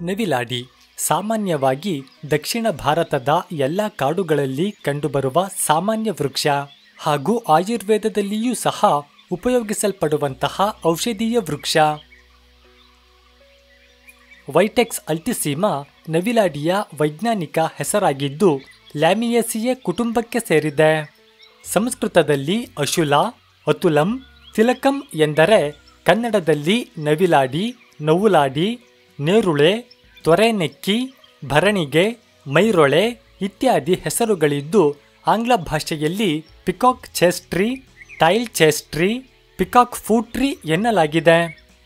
ನವಿಲಾಡಿ ಸಾಮಾನ್ಯವಾಗಿ ದಕ್ಷಿಣ ಭಾರತದ ಎಲ್ಲ ಕಾಡುಗಳಲ್ಲಿ ಕಂಡುಬರುವ ಸಾಮಾನ್ಯ ವೃಕ್ಷ ಹಾಗೂ ಆಯುರ್ವೇದದಲ್ಲಿಯೂ ಸಹ ಉಪಯೋಗಿಸಲ್ಪಡುವಂತಹ ಔಷಧೀಯ ವೃಕ್ಷ ವೈಟೆಕ್ಸ್ ಅಲ್ಟಿಸೀಮಾ ನವಿಲಾಡಿಯ ವೈಜ್ಞಾನಿಕ ಹೆಸರಾಗಿದ್ದು ಲ್ಯಾಮಿಯೇಸಿಯೆ ಕುಟುಂಬಕ್ಕೆ ಸೇರಿದೆ ಸಂಸ್ಕೃತದಲ್ಲಿ ಅಶುಲ ಅತುಲಂ ತಿಲಕಂ ಎಂದರೆ ಕನ್ನಡದಲ್ಲಿ ನವಿಲಾಡಿ ನವುಲಾಡಿ ನೇರುಳೆ ತೊರೆನೆಕ್ಕಿ ಭರಣಿಗೆ ಮೈರೊಳೆ ಇತ್ಯಾದಿ ಹೆಸರುಗಳಿದ್ದು ಆಂಗ್ಲ ಭಾಷೆಯಲ್ಲಿ ಪಿಕಾಕ್ ಚೆಸ್ಟ್ರಿ ಟೈಲ್ ಚೆಸ್ಟ್ರಿ ಪಿಕಾಕ್ ಫೂಟ್ರಿ ಎನ್ನಲಾಗಿದೆ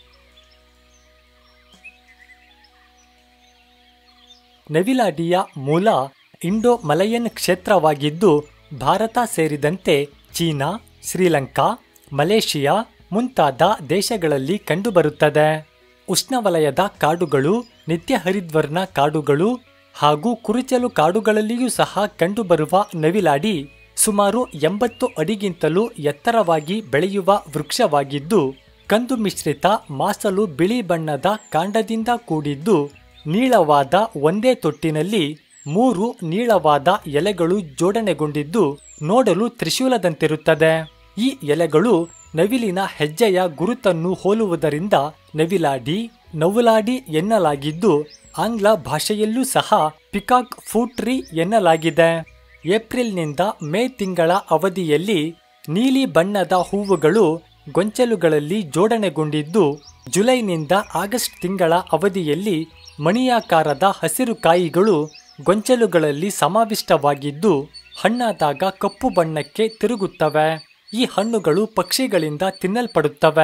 ನವಿಲಾಡಿಯ ಮೂಲ ಇಂಡೋ ಮಲಯನ್ ಕ್ಷೇತ್ರವಾಗಿದ್ದು ಭಾರತ ಸೇರಿದಂತೆ ಚೀನಾ ಶ್ರೀಲಂಕಾ ಮಲೇಷಿಯಾ ಮುಂತಾದ ದೇಶಗಳಲ್ಲಿ ಕಂಡುಬರುತ್ತದೆ ಉಷ್ಣವಲಯದ ಕಾಡುಗಳು ನಿತ್ಯ ಹರಿದ್ವರ್ಣ ಕಾಡುಗಳು ಹಾಗೂ ಕುರುಚಲು ಕಾಡುಗಳಲ್ಲಿಯೂ ಸಹ ಕಂಡುಬರುವ ನವಿಲಾಡಿ ಸುಮಾರು ಎಂಬತ್ತು ಅಡಿಗಿಂತಲೂ ಎತ್ತರವಾಗಿ ಬೆಳೆಯುವ ವೃಕ್ಷವಾಗಿದ್ದು ಕಂದು ಮಿಶ್ರಿತ ಮಾಸಲು ಬಿಳಿ ಬಣ್ಣದ ಕಾಂಡದಿಂದ ಕೂಡಿದ್ದು ನೀಳವಾದ ಒಂದೇ ತೊಟ್ಟಿನಲ್ಲಿ ಮೂರು ನೀಳವಾದ ಎಲೆಗಳು ಜೋಡಣೆಗೊಂಡಿದ್ದು ನೋಡಲು ತ್ರಿಶೂಲದಂತಿರುತ್ತದೆ ಈ ಎಲೆಗಳು ನವಿಲಿನ ಹೆಜ್ಜೆಯ ಗುರುತನ್ನು ಹೋಲುವುದರಿಂದ ನವಿಲಾಡಿ ನವುಲಾಡಿ ಎನ್ನಲಾಗಿದ್ದು ಆಂಗ್ಲ ಭಾಷೆಯಲ್ಲೂ ಸಹ ಪಿಕಾಕ್ ಫೂಟ್ರಿ ಎನ್ನಲಾಗಿದೆ ಏಪ್ರಿಲ್ನಿಂದ ಮೇ ತಿಂಗಳ ಅವಧಿಯಲ್ಲಿ ನೀಲಿ ಬಣ್ಣದ ಹೂವುಗಳು ಗೊಂಚಲುಗಳಲ್ಲಿ ಜೋಡಣೆಗೊಂಡಿದ್ದು ಜುಲೈನಿಂದ ಆಗಸ್ಟ್ ತಿಂಗಳ ಅವಧಿಯಲ್ಲಿ ಮಣಿಯಾಕಾರದ ಹಸಿರು ಕಾಯಿಗಳು ಗೊಂಚಲುಗಳಲ್ಲಿ ಸಮಾವಿಷ್ಟವಾಗಿದ್ದು ಹಣ್ಣಾದಾಗ ಕಪ್ಪು ಬಣ್ಣಕ್ಕೆ ತಿರುಗುತ್ತವೆ ಈ ಹಣ್ಣುಗಳು ಪಕ್ಷಿಗಳಿಂದ ತಿನ್ನಲ್ಪಡುತ್ತವೆ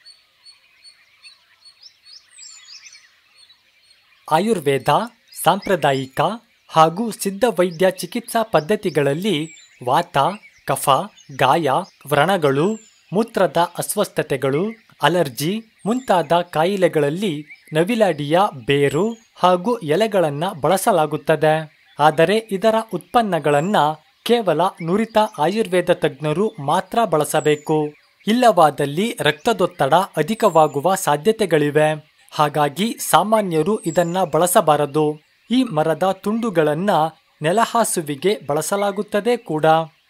ಆಯುರ್ವೇದ ಸಾಂಪ್ರದಾಯಿಕ ಹಾಗೂ ಸಿದ್ಧ ವೈದ್ಯ ಚಿಕಿತ್ಸಾ ಪದ್ಧತಿಗಳಲ್ಲಿ ವಾತ ಕಫ ಗಾಯ ವ್ರಣಗಳು ಮೂತ್ರದ ಅಸ್ವಸ್ಥತೆಗಳು ಅಲರ್ಜಿ ಮುಂತಾದ ಕಾಯಿಲೆಗಳಲ್ಲಿ ನವಿಲಾಡಿಯ ಬೇರು ಹಾಗೂ ಎಲೆಗಳನ್ನು ಬಳಸಲಾಗುತ್ತದೆ ಆದರೆ ಇದರ ಉತ್ಪನ್ನಗಳನ್ನ ಕೇವಲ ನುರಿತ ಆಯುರ್ವೇದ ತಜ್ಞರು ಮಾತ್ರ ಬಳಸಬೇಕು ಇಲ್ಲವಾದಲ್ಲಿ ರಕ್ತದೊತ್ತಡ ಅಧಿಕವಾಗುವ ಸಾಧ್ಯತೆಗಳಿವೆ ಹಾಗಾಗಿ ಸಾಮಾನ್ಯರು ಇದನ್ನ ಬಳಸಬಾರದು ಈ ಮರದ ತುಂಡುಗಳನ್ನ ನೆಲಹಾಸುವಿಗೆ ಬಳಸಲಾಗುತ್ತದೆ ಕೂಡ